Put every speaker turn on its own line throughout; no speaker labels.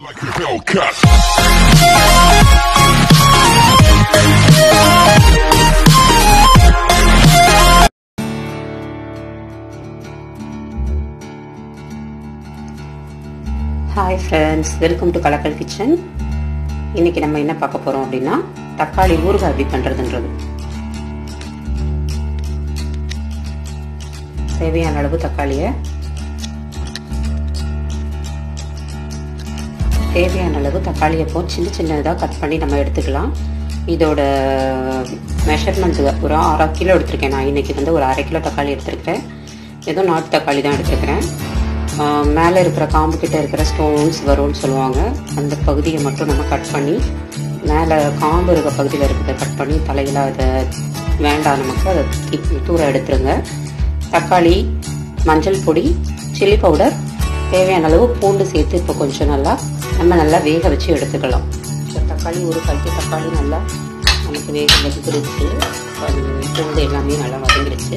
Like a Hellcat.
Hi friends welcome to Kalakkal kitchen இன்னைக்கு நம்ம என்ன பார்க்க போகிறோம் அப்படின்னா தக்காளி ஊறுகாய் எப்படி பண்ணுறதுன்றது தேவையான அளவு தக்காளியை தேவையான அளவு தக்காளியை போ சின்ன சின்னதாக கட் பண்ணி நம்ம எடுத்துக்கலாம் இதோட மெஷர்மெண்ட் ஒரு அரை கிலோ எடுத்திருக்கேன் நான் இன்னைக்கு வந்து ஒரு அரை கிலோ தக்காளி எடுத்திருக்கிறேன் ஏதோ நாட்டு தக்காளி தான் எடுத்துருக்கிறேன் மேலே இருக்கிற காம்பு கிட்ட இருக்கிற ஸ்டோன்ஸ் வரும்னு சொல்லுவாங்க அந்த பகுதியை மட்டும் நம்ம கட் பண்ணி மேலே காம்பு இருக்க பகுதியில் இருக்கிறத கட் பண்ணி தலையில் அதை வேண்டாம் நமக்கு அதை தூக்கி தூர எடுத்துருங்க தக்காளி மஞ்சள் பொடி சில்லி பவுடர் தேவையான அளவு பூண்டு சேர்த்து இப்போ கொஞ்சம் நல்லா நம்ம நல்லா வேக வச்சு எடுத்துக்கலாம் இப்போ தக்காளி ஒரு கல்வி தக்காளி நல்லா நமக்கு வேக வச்சுருச்சு பூண்டு எல்லாமே நல்லா வதங்கிடுச்சு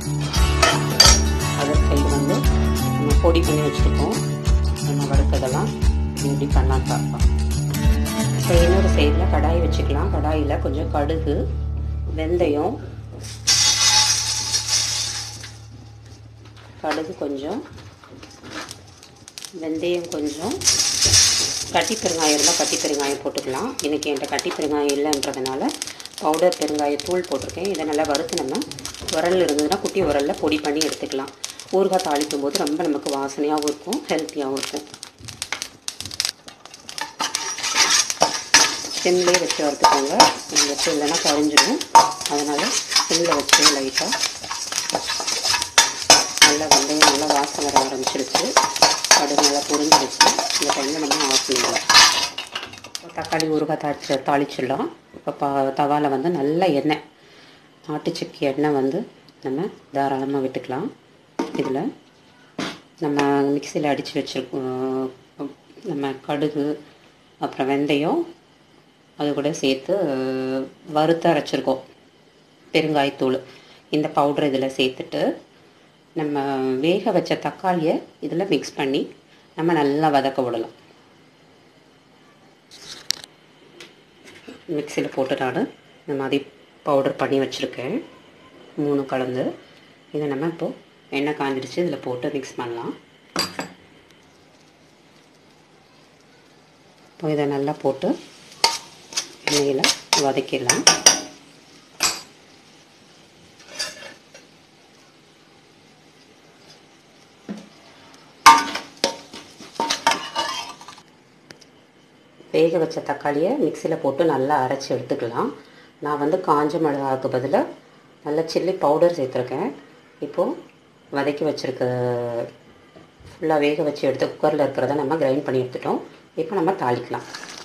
அதர் சைடு வந்து நம்ம பொடி பண்ணி வச்சுருக்கோம் நம்ம வறுத்ததெல்லாம் இப்படி பண்ணலாம் பார்ப்போம் இப்போ இன்னொரு சைடில் கடாய் வச்சுக்கலாம் கடாயில் கொஞ்சம் கடுகு வெந்தயம் கடுகு கொஞ்சம் வெந்தயம் கொஞ்சம் கட்டி பெருங்காயம் இருந்தால் கட்டி பெருங்காயம் போட்டுக்கலாம் இன்றைக்கி என்கிட்ட கட்டி பெருங்காயம் இல்லைன்றதுனால பவுடர் பெருங்காயத்தூள் போட்டிருக்கேன் இதை நல்லா வறுத்து நம்ம உரல் இருந்ததுன்னா குட்டி உரலில் பொடி பண்ணி எடுத்துக்கலாம் ஊறுகாய் தாளிக்கும் போது ரொம்ப நமக்கு வாசனையாகவும் இருக்கும் ஹெல்த்தியாகவும் இருக்கும் சிம்லேயே வச்சு வறுத்துக்கோங்க வச்சு இல்லைன்னா கரைஞ்சிடும் அதனால் சிம்மில் வச்சு லைட்டாக நல்லா வெந்தயம் நல்லா வாசம் வர ஆரம்பிச்சிருச்சு கடுகு நல்லா புரிஞ்சிருச்சு இந்த டைமில் நம்ம ஆஃப் பண்ணிடலாம் தக்காளி ஊறுகாய் தாளிச்சு தாளிச்சிடலாம் இப்போ பா தவாவில் வந்து நல்ல எண்ணெய் ஆட்டுச்சக்கி எண்ணெய் வந்து நம்ம தாராளமாக விட்டுக்கலாம் இதில் நம்ம மிக்சியில் அடித்து வச்சுருக்கோம் நம்ம கடுகு அப்புறம் வெந்தயம் அது கூட சேர்த்து வறுத்து அரைச்சிருக்கோம் பெருங்காயத்தூள் இந்த பவுடர் இதில் சேர்த்துட்டு நம்ம வேக வச்ச தக்காளியை இதில் மிக்ஸ் பண்ணி நம்ம நல்லா வதக்க விடலாம் மிக்சியில் போட்டு நான் இந்த மாதிரி பவுடர் பண்ணி வச்சுருக்கேன் மூணு கலந்து இதை நம்ம இப்போது எண்ணெய் காஞ்சிடுச்சு இதில் போட்டு மிக்ஸ் பண்ணலாம் இப்போ இதை நல்லா போட்டு எண்ணெயில் வதக்கிடலாம் வேக வச்ச தக்காளியை மிக்சியில் போட்டு நல்லா அரைச்சி எடுத்துக்கலாம் நான் வந்து காஞ்ச மிளகாவுக்கு பதிலாக நல்ல சில்லி பவுடர் சேர்த்துருக்கேன் இப்போது வதக்கி வச்சுருக்க ஃபுல்லாக வேக வச்சு எடுத்து குக்கரில் இருக்கிறத நம்ம கிரைண்ட் பண்ணி எடுத்துட்டோம் இப்போ நம்ம தாளிக்கலாம்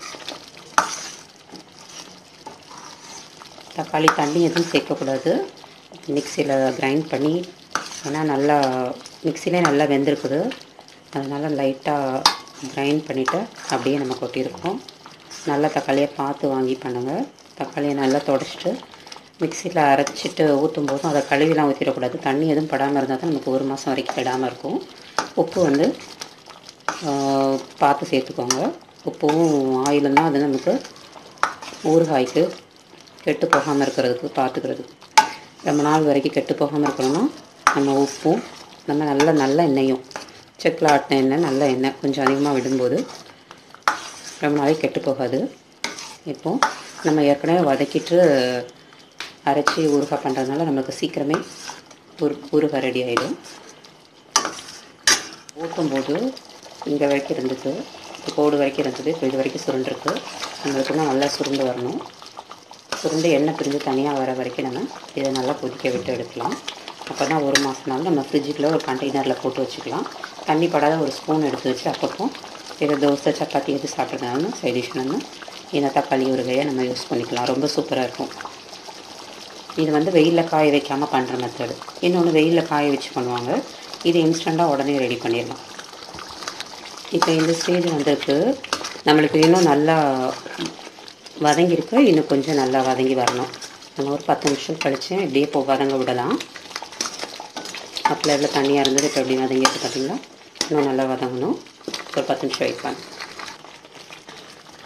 தக்காளி தண்ணி எதுவும் சேர்க்கக்கூடாது மிக்சியில் கிரைண்ட் பண்ணி ஏன்னா நல்லா மிக்சிலே நல்லா வெந்திருக்குது அதனால் லைட்டாக கிரைண்ட் பண்ணிவிட்டு அப்படியே நம்ம கொட்டியிருக்கோம் நல்லா தக்காளியை பார்த்து வாங்கி பண்ணுங்கள் தக்காளியை நல்லா தொடச்சிட்டு மிக்சியில் அரைச்சிட்டு ஊற்றும் போதும் அதை கழுவிலாம் ஊற்றிடக்கூடாது தண்ணி எதுவும் படாமல் இருந்தால் தான் நமக்கு ஒரு மாதம் வரைக்கும் விடாமல் இருக்கும் உப்பு வந்து பார்த்து சேர்த்துக்கோங்க உப்பும் ஆயிலும் தான் அது நமக்கு ஊறுகாய்க்கு கெட்டு போகாமல் இருக்கிறதுக்கு பார்த்துக்கிறதுக்கு ரொம்ப நாள் வரைக்கும் கெட்டு போகாமல் இருக்கணும்னா நம்ம உப்பும் நம்ம நல்ல நல்ல எண்ணெயும் செக்கில் ஆட்டின எண்ணெய் நல்ல எண்ணெய் கொஞ்சம் அதிகமாக விடும்போது ரொம்ப நாளைக்கு கெட்டு போகாது இப்போது நம்ம ஏற்கனவே வதக்கிட்டு அரைச்சி ஊறுகாய் பண்ணுறதுனால நமக்கு சீக்கிரமே ஊறு ஊறுகாய் ரெடி ஆகிடும் ஊற்றும்போது இங்கே வரைக்கும் இருந்தது கோடு வரைக்கும் இருந்தது இப்போ இது வரைக்கும் சுருண்டுருக்கு நம்மளுக்கு இன்னும் நல்லா சுருண்டு வரணும் சுருண்டு எண்ணெய் பிரிஞ்சு தனியாக வர வரைக்கும் நம்ம இதை நல்லா கொதிக்க விட்டு எடுக்கலாம் அப்போ தான் ஒரு மாதம்னாலும் நம்ம ஃப்ரிட்ஜுக்குள்ளே ஒரு கண்டெய்னரில் போட்டு வச்சுக்கலாம் தண்ணி படாத ஒரு ஸ்பூன் எடுத்து வச்சு அப்பப்போ இதை தோசை சப்பாத்தி எது சாப்பிட்றதுனாலும் சைடிஷ்னு இந்த தக்காளி ஊறுகாயை நம்ம யூஸ் பண்ணிக்கலாம் ரொம்ப சூப்பராக இருக்கும் இது வந்து வெயிலில் காய வைக்காமல் பண்ணுற மெத்தடு இன்னொன்று வெயிலில் காய வச்சு பண்ணுவாங்க இது இன்ஸ்டண்ட்டாக உடனே ரெடி பண்ணிடலாம் இப்போ இந்த ஸ்டேஜ் வந்திருக்கு நம்மளுக்கு இன்னும் நல்லா வதங்கியிருக்கு இன்னும் கொஞ்சம் நல்லா வதங்கி வரணும் நம்ம ஒரு பத்து நிமிஷம் கழித்து இப்படியே போ வதங்க விடலாம் அப்போல எவ்வளோ தண்ணியாக இருந்தது இப்போ எப்படி வதங்கிட்டு பார்த்தீங்களா இன்னும் நல்லா வதங்கணும் ஒரு பத்து நிமிஷம் வெயிட் பண்ணு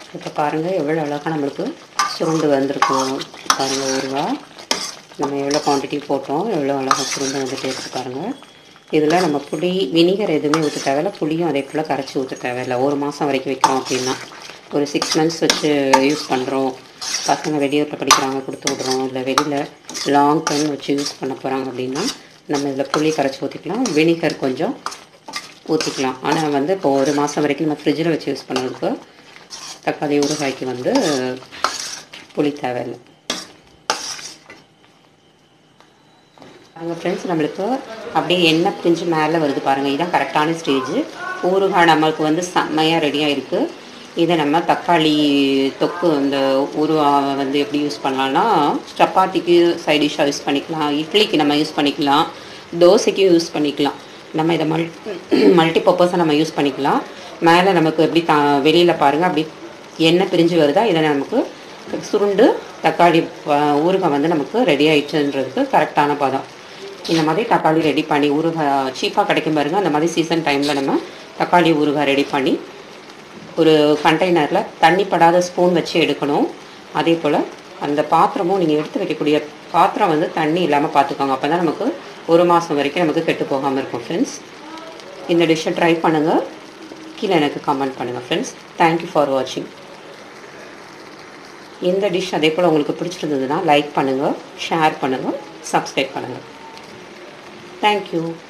இப்போ பாருங்கள் எவ்வளோ அழகாக நம்மளுக்கு சுருண்டு வந்திருக்கும் பாருங்கள் ஊறுகா நம்ம எவ்வளோ குவான்டிட்டி போட்டோம் எவ்வளோ அழகாக சுருண்டு வந்துட்டே இருக்கு பாருங்கள் இதில் நம்ம புளி வினிகர் எதுவுமே ஊற்ற தேவையில்ல புளியும் அதே போல் கரைச்சி ஊற்ற தேவையில்ல ஒரு மாதம் வரைக்கும் வைக்கிறோம் அப்படின்னா ஒரு சிக்ஸ் மந்த்ஸ் வச்சு யூஸ் பண்ணுறோம் பசங்க வெளியூரில் படிக்கிறாங்க கொடுத்து விட்றோம் இல்லை வெளியில் லாங் டைம் வச்சு யூஸ் பண்ண போகிறாங்க அப்படின்னா நம்ம இதில் புளி கரைச்சி ஊற்றிக்கலாம் வினிகர் கொஞ்சம் ஊற்றிக்கலாம் ஆனால் வந்து இப்போ ஒரு மாதம் வரைக்கும் நம்ம ஃப்ரிட்ஜில் வச்சு யூஸ் பண்ணுறதுக்கு தக்காளி ஊறுகாய்க்கு வந்து புளி தேவையில்லை பாருங்கள் ஃப்ரெண்ட்ஸ் நம்மளுக்கு அப்படியே எண்ணெய் பிரிஞ்சு மேலே வருது பாருங்கள் இதுதான் கரெக்டான ஸ்டேஜ் ஊறுகாய் நம்மளுக்கு வந்து செம்மையாக ரெடியாக இருக்குது இதை நம்ம தக்காளி தொக்கு அந்த ஊறுகாய் வந்து எப்படி யூஸ் பண்ணலாம்னா சப்பாத்திக்கு சைட் டிஷ்ஷாக யூஸ் பண்ணிக்கலாம் இட்லிக்கு நம்ம யூஸ் பண்ணிக்கலாம் தோசைக்கு யூஸ் பண்ணிக்கலாம் நம்ம இதை மல் மல்டி பர்பஸாக நம்ம யூஸ் பண்ணிக்கலாம் மேலே நமக்கு எப்படி தா வெளியில் பாருங்கள் அப்படி எண்ணெய் பிரிஞ்சு வருதா இதை நமக்கு சுருண்டு தக்காளி அஹ், ஊறுகாய் வந்து நமக்கு ரெடி ஆயிடுச்சுன்றதுக்கு கரெக்டான பதம் இந்த மாதிரி தக்காளி ரெடி பண்ணி ஊறுகாய் சீப்பாக கிடைக்கும் பாருங்க அந்த மாதிரி சீசன் டைமில் நம்ம தக்காளி ஊறுகாய் ரெடி பண்ணி ஒரு கண்டெய்னரில் தண்ணி படாத ஸ்பூன் வச்சு எடுக்கணும் அதே போல் அந்த பாத்திரமும் நீங்கள் எடுத்து வைக்கக்கூடிய பாத்திரம் வந்து தண்ணி இல்லாமல் பார்த்துக்கோங்க அப்போ தான் நமக்கு ஒரு மாதம் வரைக்கும் நமக்கு கெட்டு போகாமல் இருக்கும் ஃப்ரெண்ட்ஸ் இந்த டிஷ்ஷை ட்ரை பண்ணுங்கள் கீழே எனக்கு கமெண்ட் பண்ணுங்கள் ஃப்ரெண்ட்ஸ் தேங்க்யூ ஃபார் வாட்சிங் இந்த டிஷ் அதே போல் உங்களுக்கு பிடிச்சிருந்ததுன்னா லைக் பண்ணுங்கள் ஷேர் பண்ணுங்கள் சப்ஸ்கிரைப் பண்ணுங்கள் தேங்க்யூ